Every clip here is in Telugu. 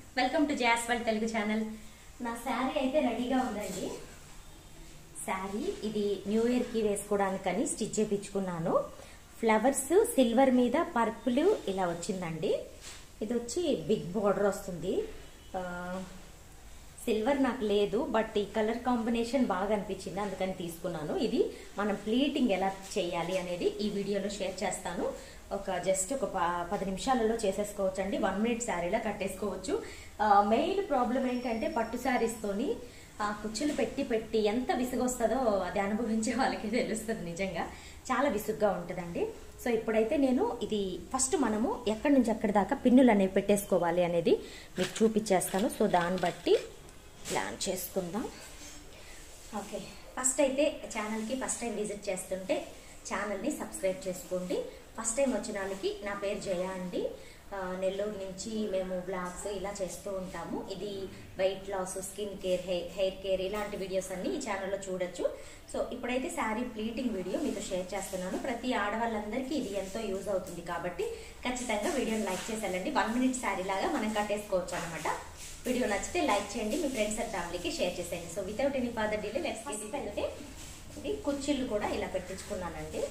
వెల్కమ్ టు జాస్వల్ తెలుగు ఛానల్ నా శారీ అయితే రెడీగా ఉందండి శారీ ఇది న్యూ ఇయర్ కి వేసుకోవడానికని స్టిచ్ చేయించుకున్నాను ఫ్లవర్స్ సిల్వర్ మీద పర్పుల్ ఇలా వచ్చిందండి ఇది వచ్చి బిగ్ బార్డర్ వస్తుంది ఆ, సిల్వర్ నాకు లేదు బట్ ఈ కలర్ కాంబినేషన్ బాగా అనిపించింది అందుకని తీసుకున్నాను ఇది మనం ప్లీటింగ్ ఎలా చేయాలి అనేది ఈ వీడియోలో షేర్ చేస్తాను ఒక జస్ట్ ఒక ప- పది నిమిషాలలో చేసేసుకోవచ్చు అండి వన్ మినిట్ శారీలా కట్టేసుకోవచ్చు మెయిన్ ప్రాబ్లం ఏంటంటే పట్టు శారీస్తోని ఆ కుచ్చులు పెట్టి పెట్టి ఎంత విసుగొస్తుందో అది అనుభవించే వాళ్ళకి తెలుస్తుంది నిజంగా చాలా విసుగ్గా ఉంటుందండి సో ఇప్పుడైతే నేను ఇది ఫస్ట్ మనము ఎక్కడి నుంచి ఎక్కడి దాకా పిన్నులు అనేవి పెట్టేసుకోవాలి అనేది మీకు చూపించేస్తాను సో దాన్ని బట్టి ప్లాన్ చేసుకుందాం ఓకే ఫస్ట్ అయితే ఛానల్కి ఫస్ట్ టైం విజిట్ చేస్తుంటే ఛానల్ని సబ్స్క్రైబ్ చేసుకోండి ఫస్ట్ టైం వచ్చిన వాళ్ళకి నా పేరు జయ అండి ఆ, నెల్లూరు నుంచి మేము బ్లాగ్స్ ఇలా చేస్తూ ఉంటాము ఇది weight loss skin care hair hair care ఇలాంటి వీడియోస్ అన్ని ఈ ఛానల్లో చూడొచ్చు సో ఇప్పుడైతే శారీ ప్లీటింగ్ వీడియో మీతో షేర్ చేస్తున్నాను ప్రతి ఆడవాళ్ళందరికీ ఇది ఎంతో యూజ్ అవుతుంది కాబట్టి ఖచ్చితంగా వీడియోని లైక్ చేసి వెళ్ళండి వన్ మినిట్ శారీ లాగా మనం కట్టేసుకోవచ్చు అనమాట వీడియో నచ్చితే లైక్ చేయండి మీ ఫ్రెండ్స్ అండ్ ఫ్యామిలీకి షేర్ చేసేయండి so without any further delay let's first అయితే ఇది కుర్చీలు కూడా ఇలా పెట్టించుకున్నానండి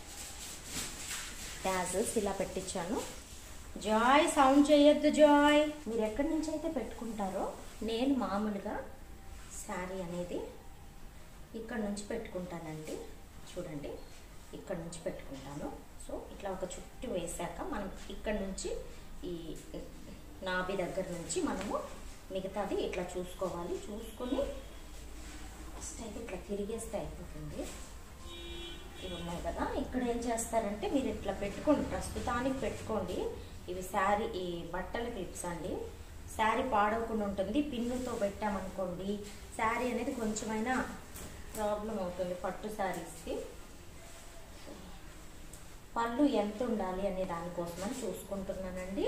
ట్యాజెస్ ఇలా పెట్టించాను జాయ్ సౌండ్ చేయొద్దు జాయ్ మీరు ఎక్కడి నుంచి అయితే పెట్టుకుంటారో నేను మామూలుగా శారీ అనేది ఇక్కడ నుంచి పెట్టుకుంటానండి చూడండి ఇక్కడ నుంచి పెట్టుకుంటాను సో ఇట్లా ఒక చుట్టూ వేసాక మనం ఇక్కడ నుంచి ఈ నాభి దగ్గర నుంచి మనము మిగతాది ఇట్లా చూసుకోవాలి చూసుకొని ఫస్ట్ అయితే ఇట్లా తిరిగేస్తే అయిపోతుంది ఇవి ఉన్నాయి కదా ఇక్కడ ఏం చేస్తారంటే మీరు ఇట్లా పెట్టుకోండి ప్రస్తుతానికి పెట్టుకోండి ఇవి శారీ ఈ బట్టల క్లిప్స్ అండి శారీ పాడవకుండా ఉంటుంది పిన్నుతో పెట్టామనుకోండి శారీ అనేది కొంచెమైనా ప్రాబ్లం అవుతుంది పట్టు శారీస్కి పళ్ళు ఎంత ఉండాలి అనే దానికోసమని చూసుకుంటున్నానండి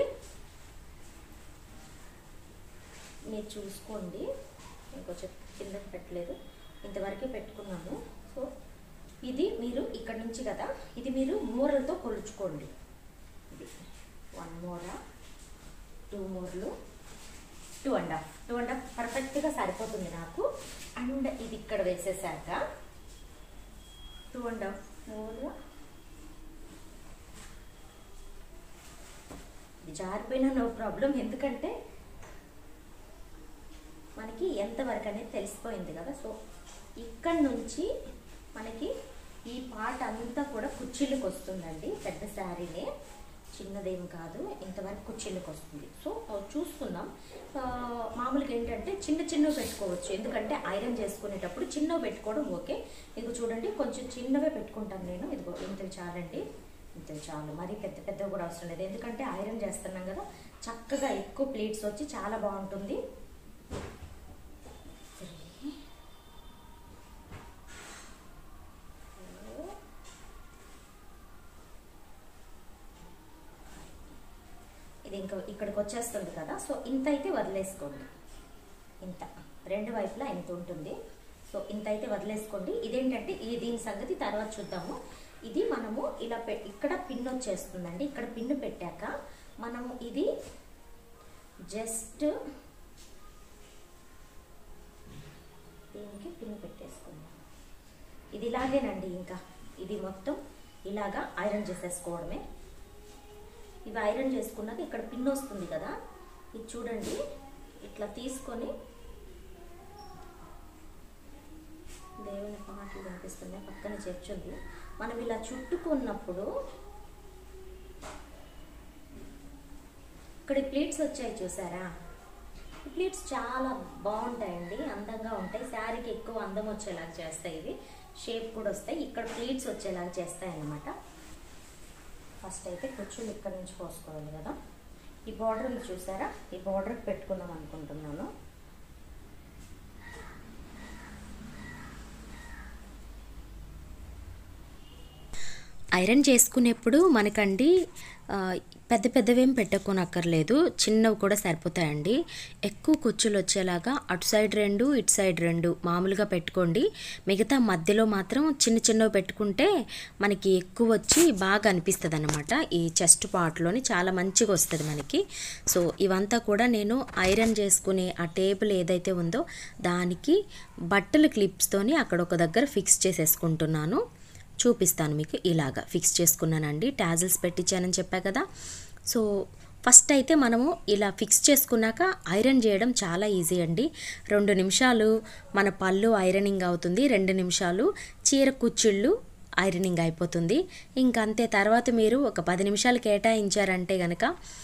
మీరు చూసుకోండి ఇంకొంచెం కిందకి పెట్టలేదు ఇంతవరకే పెట్టుకున్నాను సో ఇది మీరు ఇక్కడ నుంచి కదా ఇది మీరు మూరలతో కొలుచుకోండి ఇది వన్ మోరా టూ మోర్లు two and half two and half పర్ఫెక్ట్గా సరిపోతుంది నాకు అండ్ ఇది ఇక్కడ వేసేసాక టూ అండ్ హాఫ్ మోర్ ఇది జారిపోయినా నో ప్రాబ్లం ఎందుకంటే మనకి ఎంతవరకు అనేది తెలిసిపోయింది కదా సో ఇక్కడ నుంచి మనకి ఈ పార్ట్ అంతా కూడా కుర్చీలకు వస్తుందండి పెద్ద శారీనే చిన్నదేం కాదు ఇంతవరకు కుర్చీలకు వస్తుంది సో చూసుకుందాం ఆ, మామూలుగా ఏంటంటే చిన్న చిన్నవి పెట్టుకోవచ్చు ఎందుకంటే ఐరన్ చేసుకునేటప్పుడు చిన్నవి పెట్టుకోవడం ఓకే ఇది చూడండి కొంచెం చిన్నవే పెట్టుకుంటాను నేను ఇదిగో ఇంతవి చాలండి ఇంతవి చాలు మరీ పెద్ద పెద్దవి కూడా అవసరం లేదు ఎందుకంటే ఐరన్ చేస్తున్నాం కదా చక్కగా ఎక్కువ ప్లేట్స్ వచ్చి చాలా బాగుంటుంది త్రీ ఫోర్ ఇది ఇంకా ఇక్కడికి వచ్చేస్తుంది కదా సో ఇంత అయితే వదిలేసుకోండి ఇంత రెండు వైపులా ఇంత ఉంటుంది సో ఇంత అయితే వదిలేసుకోండి ఇదేంటంటే ఈ దీని సంగతి తర్వాత చూద్దాము ఇది మనము ఇలా పె ఇక్కడ పిన్ వచ్చేస్తుందండి ఇక్కడ పిన్ను పెట్టాక మనము ఇది జస్ట్ దీనికి పిన్ పెట్టేసుకుందాం ఇది ఇలాగేనండి ఇంకా ఇది మొత్తం ఇలాగా ఐరన్ చేసేసుకోవడమే ఇవి ఐరన్ చేసుకున్నాక ఇక్కడ పిన్ వస్తుంది కదా ఇది చూడండి ఇట్లా తీసుకొని దేవుని పాటలు కనిపిస్తున్నాయి పక్కన చర్చ్ ఉంది మనం ఇలా చుట్టుకున్నప్పుడు ఇక్కడ ప్లేట్స్ వచ్చాయి చూసారా ఈ ప్లేట్స్ చాలా బాగుంటాయండి అందంగా ఉంటాయి శారీకి ఎక్కువ అందం వచ్చేలాగా చేస్తాయి ఇవి షేప్ కూడా వస్తాయి ఇక్కడ ప్లేట్స్ వచ్చేలాగా చేస్తాయి అన్నమాట ఫస్ట్ అయితే కుర్చీలు ఇక్కడ నుంచి పోసుకోవాలి కదా ఈ బార్డర్లు చూసారా ఈ బార్డర్ పెట్టుకుందాం అనుకుంటున్నాను ఐరన్ చేసుకునేప్పుడు మనకండి ఆ, పెద్ద పెద్దవేం పెట్టుకోనక్కర్లేదు చిన్నవి కూడా సరిపోతాయండి ఎక్కువ కుచ్చులు వచ్చేలాగా అటు సైడ్ రెండు ఇటు సైడ్ రెండు మామూలుగా పెట్టుకోండి మిగతా మధ్యలో మాత్రం చిన్న చిన్నవి పెట్టుకుంటే మనకి ఎక్కువ వచ్చి బాగా అనిపిస్తుంది అనమాట ఈ చెస్ట్ పార్ట్లోని చాలా మంచిగా వస్తుంది మనకి సో ఇవంతా కూడా నేను ఐరన్ చేసుకునే ఆ టేబుల్ ఏదైతే ఉందో దానికి బట్టల క్లిప్స్తోని అక్కడ ఒక దగ్గర ఫిక్స్ చేసేసుకుంటున్నాను చూపిస్తాను మీకు ఇలాగా ఫిక్స్ చేసుకున్నానండి టాజిల్స్ పెట్టించానని చెప్పా కదా సో ఫస్ట్ అయితే మనము ఇలా ఫిక్స్ చేసుకున్నాక ఐరన్ చేయడం చాలా ఈజీ అండి రెండు నిమిషాలు మన పళ్ళు ఐరనింగ్ అవుతుంది రెండు నిమిషాలు చీర కుచ్చిళ్ళు ఐరనింగ్ అయిపోతుంది ఇంకంతే తర్వాత మీరు ఒక పది నిమిషాలు కేటాయించారంటే గనక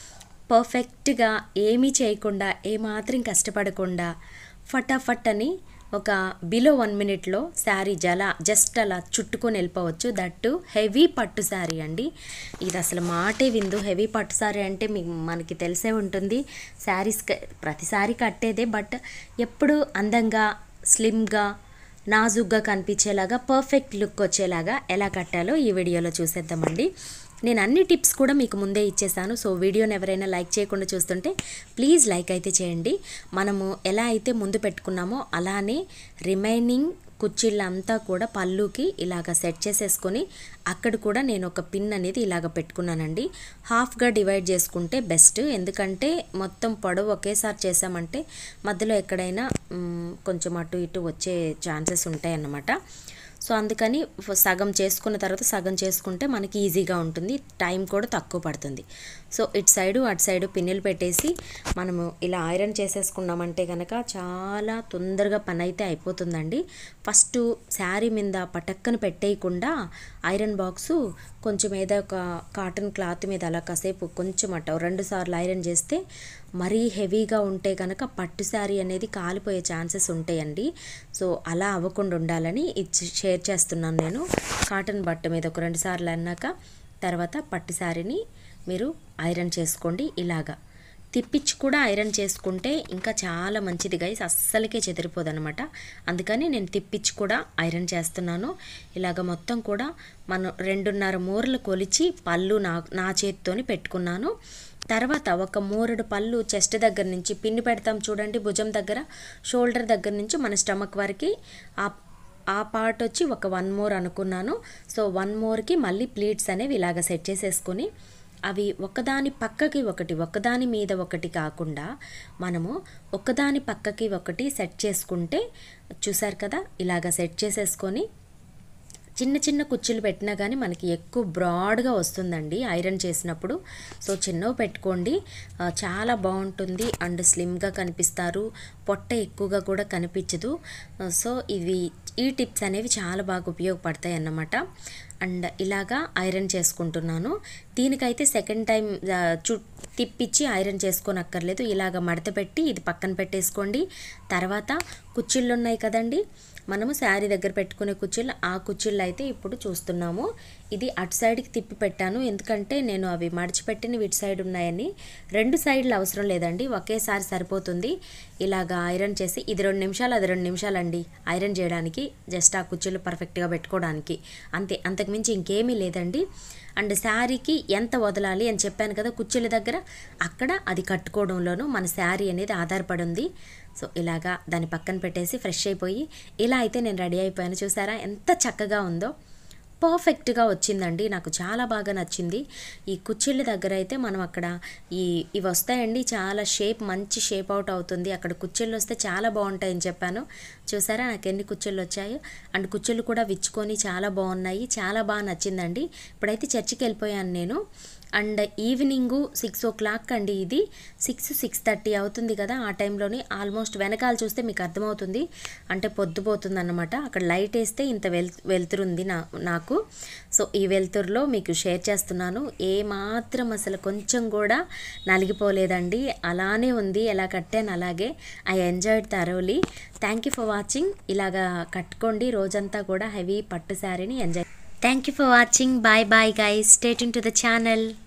పర్ఫెక్ట్గా ఏమీ చేయకుండా ఏమాత్రం కష్టపడకుండా ఫటాఫట్ అని ఒక బిలో వన్ మినిట్లో శారీ జల జస్ట్ అలా చుట్టుకొని వెళ్ళిపోవచ్చు దట్టు హెవీ పట్టు శారీ అండి ఇది అసలు మాటే విందు హెవీ పట్టు శారీ అంటే మీ మనకి తెలిసే ఉంటుంది శారీస్ ప్రతిసారి కట్టేదే బట్ ఎప్పుడు అందంగా స్లిమ్గా నాజుగ్గా కనిపించేలాగా పర్ఫెక్ట్ లుక్ వచ్చేలాగా ఎలా కట్టాలో ఈ వీడియోలో చూసేద్దామండి నేను అన్ని టిప్స్ కూడా మీకు ముందే ఇచ్చేసాను సో వీడియోని ఎవరైనా లైక్ చేయకుండా చూస్తుంటే ప్లీజ్ లైక్ అయితే చేయండి మనము ఎలా అయితే ముందు పెట్టుకున్నామో అలానే రిమైనింగ్ కుర్చీళ్ళంతా కూడా పళ్ళుకి ఇలాగ సెట్ చేసేసుకొని అక్కడ కూడా నేను ఒక పిన్ అనేది ఇలాగ పెట్టుకున్నానండి హాఫ్గా డివైడ్ చేసుకుంటే బెస్ట్ ఎందుకంటే మొత్తం పొడవు ఒకేసారి చేసామంటే మధ్యలో ఎక్కడైనా మ్, కొంచెం అటు ఇటు వచ్చే ఛాన్సెస్ ఉంటాయి అన్నమాట సో అందుకని ఫ- సగం చేసుకున్న తర్వాత సగం చేసుకుంటే మనకి ఈజీగా ఉంటుంది టైం కూడా తక్కువ పడుతుంది సో ఇటు సైడు అటు సైడు పిన్నులు పెట్టేసి మనము ఇలా ఐరన్ చేసేసుకున్నామంటే కనుక చాలా తొందరగా పని అయితే అయిపోతుందండి ఫస్ట్ శారీ మీద పటక్కన పెట్టేయకుండా ఐరన్ బాక్సు కొంచెం ఏదో ఒక కాటన్ క్లాత్ మీద అలా కాసేపు కొంచెం అట్ట రెండు సార్లు ఐరన్ చేస్తే మరీ హెవీగా ఉంటే కనుక పట్టు శారీ అనేది కాలిపోయే ఛాన్సెస్ ఉంటాయండి సో అలా అవ్వకుండా ఉండాలని ఇది షేర్ చేస్తున్నాను నేను కాటన్ బట్ట మీద ఒక రెండు సార్లు అన్నాక తర్వాత పట్టు శారీని మీరు ఐరన్ చేసుకోండి ఇలాగా తిప్పించి కూడా ఐరన్ చేసుకుంటే ఇంకా చాలా మంచిది గైస్ అస్సలకే చెదిరిపోదనమాట అందుకని నేను తిప్పించి కూడా ఐరన్ చేస్తున్నాను ఇలాగ మొత్తం కూడా మనం రెండున్నర మూరలు కొలిచి పళ్ళు నా నా చేతితోని పెట్టుకున్నాను తర్వాత ఒక మూరడు పళ్ళు చెస్ట్ దగ్గర నుంచి పిన్ని పెడతాం చూడండి భుజం దగ్గర షోల్డర్ దగ్గర నుంచి మన స్టమక్ వరకు ఆ ఆ పార్ట్ వచ్చి ఒక వన్ మోర్ అనుకున్నాను సో వన్ మోర్కి మళ్ళీ ప్లీట్స్ అనేవి ఇలాగ సెట్ చేసేసుకొని అవి ఒకదాని పక్కకి ఒకటి ఒకదాని మీద ఒకటి కాకుండా మనము ఒకదాని పక్కకి ఒకటి సెట్ చేసుకుంటే చూసారు కదా ఇలాగ సెట్ చేసేసుకొని చిన్న చిన్న కుర్చీలు పెట్టినా కానీ మనకి ఎక్కువ బ్రాడ్గా వస్తుందండి ఐరన్ చేసినప్పుడు సో చిన్నవి పెట్టుకోండి ఆ, చాలా బాగుంటుంది అండ్ స్లిమ్గా కనిపిస్తారు పొట్ట ఎక్కువగా కూడా కనిపించదు ఆ, సో ఇవి ఈ టిప్స్ అనేవి చాలా బాగా ఉపయోగపడతాయి అన్నమాట అండ్ ఇలాగా ఐరన్ చేసుకుంటున్నాను దీనికైతే సెకండ్ టైం ఆ, చు తిప్పించి ఐరన్ చేసుకోనక్కర్లేదు ఇలాగ మడత పెట్టి ఇది పక్కన పెట్టేసుకోండి తర్వాత కుర్చీళ్ళు ఉన్నాయి కదండి మనము శారీ దగ్గర పెట్టుకునే కుర్చీలు ఆ కుర్చీళ్ళు అయితే ఇప్పుడు చూస్తున్నాము ఇది అటు సైడ్కి తిప్పి పెట్టాను ఎందుకంటే నేను అవి మడిచిపెట్టిన ఇటు సైడ్ ఉన్నాయని రెండు సైడ్లు అవసరం లేదండి ఒకేసారి సరిపోతుంది ఇలాగ ఐరన్ చేసి ఇది రెండు నిమిషాలు అది రెండు నిమిషాలు అండి ఐరన్ చేయడానికి జస్ట్ ఆ కుర్చీలు పర్ఫెక్ట్గా పెట్టుకోవడానికి అంతే అంతకుమించి ఇంకేమీ లేదండి అండ్ శారీకి ఎంత వదలాలి అని చెప్పాను కదా కుర్చీల దగ్గర అక్కడ అది కట్టుకోవడంలోనూ మన శారీ అనేది ఆధారపడి ఉంది సో ఇలాగా దాన్ని పక్కన పెట్టేసి ఫ్రెష్ అయిపోయి ఇలా అయితే నేను రెడీ అయిపోయాను చూసారా ఎంత చక్కగా ఉందో పర్ఫెక్ట్గా వచ్చిందండి నాకు చాలా బాగా నచ్చింది ఈ కుర్చీల దగ్గర అయితే మనం అక్కడ ఈ ఇవి వస్తాయండి చాలా షేప్ మంచి షేప్ అవుట్ అవుతుంది అక్కడ కుర్చీలు వస్తే చాలా బాగుంటాయని చెప్పాను చూసారా నాకు ఎన్ని కుర్చీలు వచ్చాయో అండ్ కుర్చీలు కూడా విచ్చుకొని చాలా బాగున్నాయి చాలా బాగా నచ్చిందండి ఇప్పుడైతే చర్చికి వెళ్ళిపోయాను నేను and evening six o'clock అండి ఇది సిక్స్ సిక్స్ థర్టీ అవుతుంది కదా ఆ టైంలోని ఆల్మోస్ట్ వెనకాల చూస్తే మీకు అర్థమవుతుంది అంటే పొద్దుపోతుంది అన్నమాట అక్కడ లైట్ వేస్తే ఇంత వెల్ వెలుతురుంది నా నాకు సో ఈ వెలుతురులో మీకు షేర్ చేస్తున్నాను ఏ మాత్రం అసలు కొంచెం కూడా నలిగిపోలేదండి అలానే ఉంది ఎలా కట్టాను అలాగే I enjoyed thoroughly thank you for watching ఇలాగా కట్టుకోండి రోజంతా కూడా హెవీ పట్టు శారీని enjoy thank you for watching bye bye guys stay ఇన్ టు ద ఛానల్